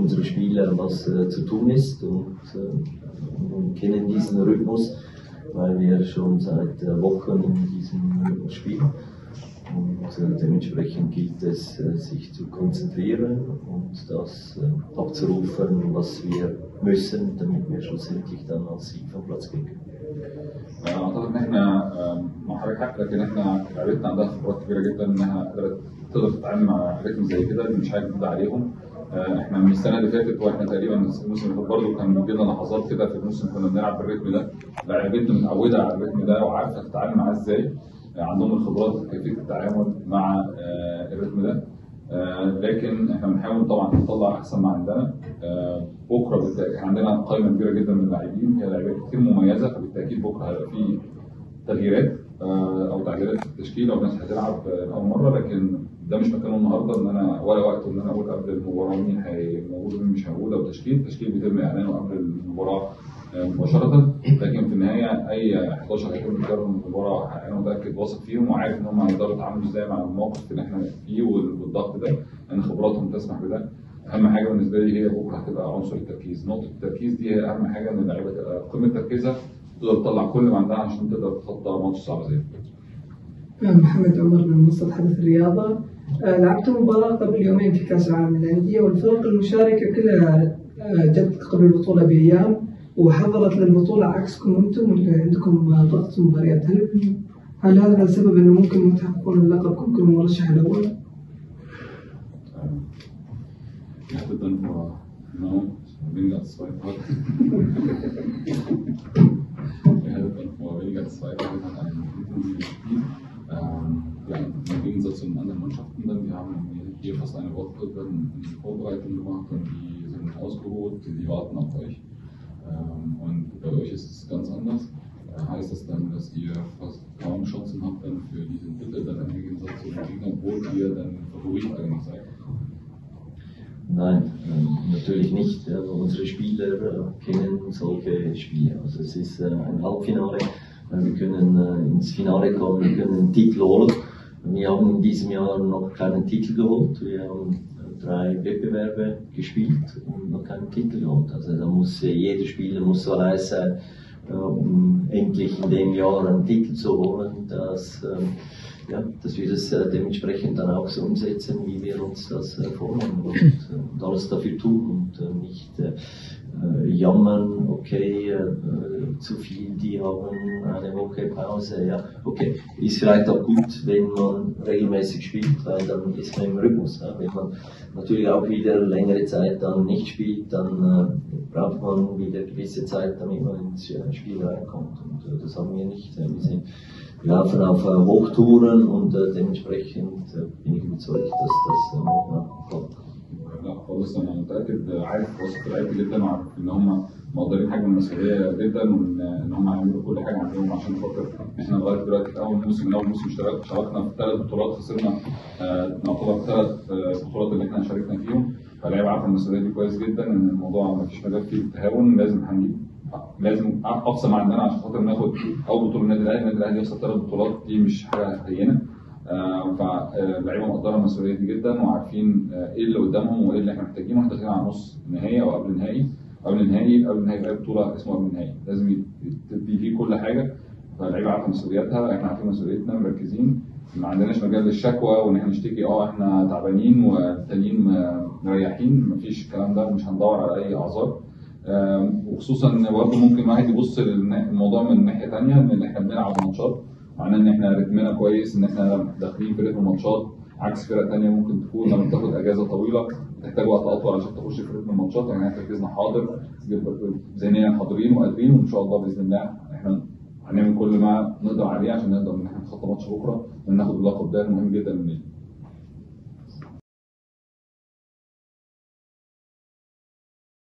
unsere Spieler, was äh, zu tun ist und, äh, und kennen diesen Rhythmus, weil wir schon seit äh, Wochen in diesem Rhythmus spielen. Und äh, dementsprechend gilt es, äh, sich zu konzentrieren und das äh, abzurufen, was wir müssen, damit wir schlussendlich dann als Sieg vom Platz gehen können. اعتقد ان احنا آم، مع حضرتك حق لكن احنا لعيبتنا عندها خبرات كبيره جدا انها قدرت تقدر تتعامل مع ريتم زي كده دي مش حاجه جديده عليهم آه، احنا من السنه اللي فاتت واحنا تقريبا الموسم اللي فات برضه كان بيجينا لحظات كده في الموسم كنا بنلعب بالريتم ده لعيبتنا متعوده على الريتم ده وعارفه تتعامل معاه ازاي آه، عندهم الخبرات في كيفيه التعامل مع آه، الريتم ده آه، لكن احنا بنحاول طبعا نطلع احسن ما عندنا آه، بكره بالتاكيد عندنا قائمه كبيره جدا من اللاعبين هي لاعبين كتير مميزه فبالتاكيد بكره هيبقى في تغييرات آه، او تعديلات في التشكيل او ناس هتلعب آه، لاول مره لكن ده مش مكانه النهارده ان انا ولا وقت ان انا اقول قبل المباراه مين هي- موجود ومين مش موجود او تشكيل التشكيل بيتم اعلانه قبل المباراه آه، مباشره لكن في النهايه اي 11 هيكون بيجرب المباراه انا متاكد واثق فيهم وعارف ان هم هيقدروا يتعاملوا ازاي مع الموقف اللي احنا فيه وال- والضغط ده لان خبراتهم تسمح بده اهم حاجه بالنسبه لي هي بكره هتبقى عنصر التركيز نقطه التركيز دي هي اهم حاجه ان اللعيبه تبقى قمه تركيزها تقدر تطلع كل ما عندها عشان تقدر تتخطى ماتش صعب زي ده محمد عمر من منصة حدث الرياضة آه، لعبت مباراة قبل يومين في كأس العالم للأندية والفرق المشاركة كلها آه، جت قبل البطولة بأيام وحضرت للبطولة عكسكم أنتم اللي عندكم آه، ضغط مباريات هل هل هذا السبب أنه ممكن ما تحققون اللقب كنتم المرشح الأول؟ Ich hatte dann vor genau weniger als zwei Tagen. ich hatte dann vor weniger als zwei Tagen ein intensives Spiel. Ähm, ja, Im Gegensatz zu den anderen Mannschaften dann, die haben hier fast eine Woche dann eine Vorbereitung gemacht und die sind ausgeruht, die, die warten auf euch. Ähm, und bei euch ist es ganz anders. Äh, heißt das dann, dass ihr fast kaum Chancen habt dann für diesen Titel, dann im Gegensatz zu den Gegnern, obwohl ihr dann Favorit eigentlich seid? Nein, ähm, natürlich nicht. Ja, unsere Spieler äh, kennen solche Spiele. Also es ist äh, ein Halbfinale. Äh, wir können äh, ins Finale kommen, wir können einen Titel holen. Wir haben in diesem Jahr noch keinen Titel geholt. Wir haben äh, drei Wettbewerbe gespielt und noch keinen Titel geholt. Also da muss äh, jeder Spieler muss so heiß sein, äh, um endlich in dem Jahr einen Titel zu holen. Dass, ähm, ja, dass wir das äh, dementsprechend dann auch so umsetzen, wie wir uns das äh, vornehmen und, äh, und alles dafür tun und äh, nicht äh, äh, jammern, okay, äh, äh, zu viel, die haben eine Woche Pause, ja, okay, ist vielleicht auch gut, wenn man regelmäßig spielt, weil dann ist man im Rhythmus. Ja. Wenn man natürlich auch wieder längere Zeit dann nicht spielt, dann äh, braucht man wieder gewisse Zeit, damit man ins äh, Spiel reinkommt und äh, das haben wir nicht. Äh, wir sind wir laufen auf äh, Hochtouren und äh, dementsprechend äh, bin ich überzeugt, dass das äh, morgen auch klappt. لا خالص انا متاكد عارف واثق لعيبتي جدا وعارف ان هم مقدرين حجم المسؤوليه جدا وان ان هم هيعملوا كل حاجه عندهم عشان خاطر احنا لغايه دلوقتي في اول موسم من اول موسم اشترك شاركنا في ثلاث بطولات خسرنا آه، نعتبر ثلاث آه، بطولات اللي احنا شاركنا فيهم فاللعيبه عارفه المسؤوليه دي كويس جدا ان الموضوع ما فيش مجال فيه التهاون لازم هنجيب لازم اقصى ما عندنا عشان خاطر ناخد اول بطوله النادي الاهلي النادي الاهلي يوصل ثلاث بطولات دي مش حاجه هينه آه، فاللعيبه مقدره المسؤوليه دي جدا وعارفين آه، ايه اللي قدامهم وايه اللي احنا محتاجينه احنا داخلين على نص نهائي او قبل نهائي قبل النهائي قبل النهائي بقى بطوله اسمها قبل النهائي لازم يت- تدي فيه كل حاجه فاللعيبه عارفه مسؤولياتها احنا عارفين مسؤوليتنا مركزين ما عندناش مجال للشكوى وان احنا نشتكي اه احنا تعبانين والتانيين آه، مريحين مفيش الكلام ده مش هندور على اي اعذار آم، وخصوصا ان برضه ممكن واحد يبص للموضوع من ناحيه ثانيه ان احنا بنلعب ماتشات معناه ان احنا رتمنا كويس ان احنا داخلين في رتم ماتشات عكس فرق ثانيه ممكن تكون لما بتاخد اجازه طويله تحتاج وقت اطول عشان تخش في رتم الماتشات يعني احنا تركيزنا حاضر ذهنيا حاضرين وقادرين وان شاء الله باذن الله احنا هنعمل كل ما نقدر عليه عشان نقدر ان احنا نتخطى ماتش بكره وناخد اللقب ده المهم جدا للنادي